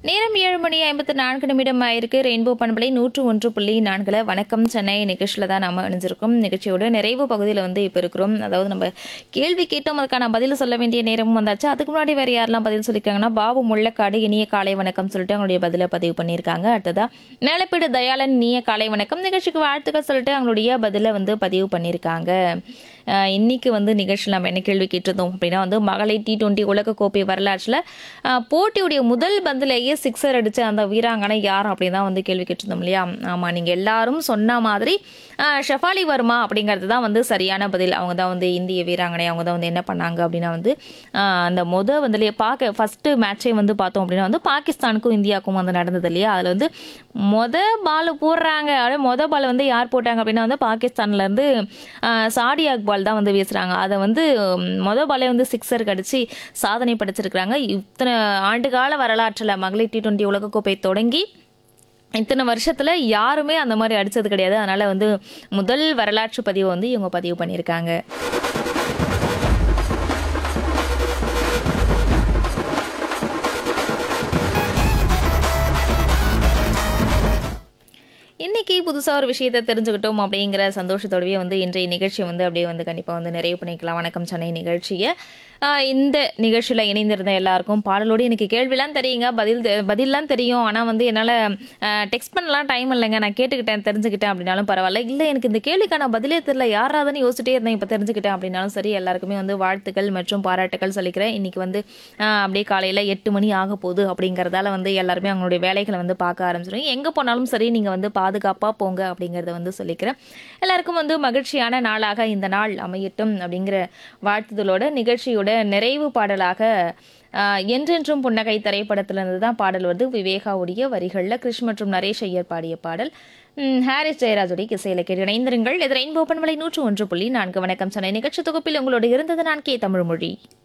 நேரம் ஏழு மணி ஐம்பத்து நான்கு நிமிடம் ஆயிருக்கு ரெயின்போ பண்பலை நூற்று ஒன்று புள்ளி நான்குல வணக்கம் சென்னை நிகழ்ச்சியில் தான் நம்ம இணைஞ்சிருக்கோம் நிகழ்ச்சியோட நிறைவு பகுதியில் வந்து இப்போ இருக்கிறோம் அதாவது நம்ம கேள்வி கேட்டோம் அதுக்கான பதில் சொல்ல வேண்டிய நேரமும் வந்தாச்சு அதுக்கு முன்னாடி வேறு யாரெல்லாம் பதில் சொல்லியிருக்காங்கன்னா பாபு முள்ளக்காடு இனிய காலை வணக்கம் சொல்லிட்டு அவங்களுடைய பதிலை பதிவு பண்ணியிருக்காங்க அடுத்ததா மேலப்பீடு தயாளன் இனிய காலை வணக்கம் நிகழ்ச்சிக்கு வாழ்த்துக்கள் சொல்லிட்டு அவங்களுடைய பதிலை வந்து பதிவு பண்ணியிருக்காங்க அஹ் இன்னைக்கு வந்து நிகழ்ச்சியில் நம்ம என்ன கேள்வி கேட்டிருந்தோம் அப்படின்னா வந்து மகளிர் டி டுவெண்ட்டி உலகக்கோப்பை வரலாற்றில் அஹ், போட்டியுடைய முதல் பந்திலேயே சிக்ஸர் அடித்த அந்த வீராங்கனை யார் அப்படின்னு தான் வந்து கேள்வி கேட்டிருந்தோம் இல்லையா ஆமாம் நீங்கள் எல்லாரும் சொன்ன மாதிரி அஹ், ஷெஃபாலி வர்மா அப்படிங்கிறது தான் வந்து சரியான பதில் அவங்க தான் வந்து இந்திய வீராங்கனை அவங்க தான் வந்து என்ன பண்ணாங்க அப்படின்னா வந்து அஹ், அந்த முத வந்துலேயே பார்க்க ஃபஸ்ட்டு மேட்சே வந்து பார்த்தோம் அப்படின்னா வந்து பாகிஸ்தானுக்கும் இந்தியாவுக்கும் வந்து நடந்தது இல்லையா அதில் வந்து மொத பால் போடுறாங்க அப்படியே மொத பால் வந்து யார் போட்டாங்க அப்படின்னா வந்து பாகிஸ்தான்லேருந்து சாடி அக்பால் தான் வந்து வீசுகிறாங்க அதை வந்து ம், மொத பாலே வந்து சிக்ஸர் கடிச்சு சாதனை படைச்சிருக்கிறாங்க இத்தனை ஆண்டுகால வரலாற்றில் மகளிர் டி டுவெண்ட்டி உலகக்கோப்பை தொடங்கி இத்தனை வருஷத்தில் யாருமே அந்த மாதிரி அடித்தது கிடையாது அதனால் வந்து முதல் வரலாற்று பதிவை வந்து இவங்க பதிவு பண்ணியிருக்காங்க இன்னைக்கு புதுசாக ஒரு விஷயத்தை தெரிஞ்சுக்கிட்டோம் அப்படிங்கிற சந்தோஷத்தோடவே வந்து இன்றைய நிகழ்ச்சியை வந்து அப்படியே வந்து கண்டிப்பாக வந்து நிறைவு பண்ணிக்கலாம் வணக்கம் சென்னை நிகழ்ச்சியை ஆஹ் இந்த நிகழ்ச்சியில் இணைந்திருந்த எல்லாருக்கும் பாடலோடு எனக்கு கேள்விலாம் தெரியுங்க பதில் தெ- பதில்லாம் தெரியும் ஆனால் வந்து என்னால் டெக்ஸ்ட் பண்ணலாம் டைம் இல்லைங்க நான் கேட்டுக்கிட்டேன் தெரிஞ்சுக்கிட்டேன் அப்படின்னாலும் பரவாயில்ல இல்லை எனக்கு இந்த கேள்விக்கான பதிலே தெரியல யாராதுன்னு யோசிச்சிட்டே இருந்தேன் இப்போ தெரிஞ்சுக்கிட்டேன் அப்படின்னாலும் சரி எல்லாருக்குமே வந்து வாழ்த்துக்கள் மற்றும் பாராட்டுக்கள் சொல்லிக்கிறேன் இன்னைக்கு வந்து ஆஹ் அப்படியே காலையில் எட்டு மணி ஆக போகுது அப்படிங்கிறதால வந்து எல்லாருமே அவங்களுடைய வேலைகளை வந்து பார்க்க ஆரம்பிச்சிடும் எங்கே போனாலும் சரி நீங்கள் வந்து பாதுகாப்பாக போங்க அப்படிங்கிறத வந்து சொல்லிக்கிறேன் எல்லாருக்கும் வந்து மகிழ்ச்சியான நாளாக இந்த நாள் அமையட்டும் அப்படிங்கிற வாழ்த்துதலோட நிகழ்ச்சியோட நிறைவு பாடலாக ஆஹ், என்றென்றும் புன்னகை திரைப்படத்திலிருந்து தான் பாடல் வந்து விவேகாவுடைய வரிகளில் கிருஷ் மற்றும் நரேஷ் ஐயர் பாடிய பாடல் ம், ஹாரிஸ் ஜெயராஜுடைய இசையில கேட்டு இணைந்திருங்கள் இது ரெயின்போ பண்பலை நூற்று ஒன்று புள்ளி நான்கு வணக்கம் சென்னை நிகழ்ச்சி தொகுப்பில் உங்களோடு இருந்தது நான் கே தமிழ்மொழி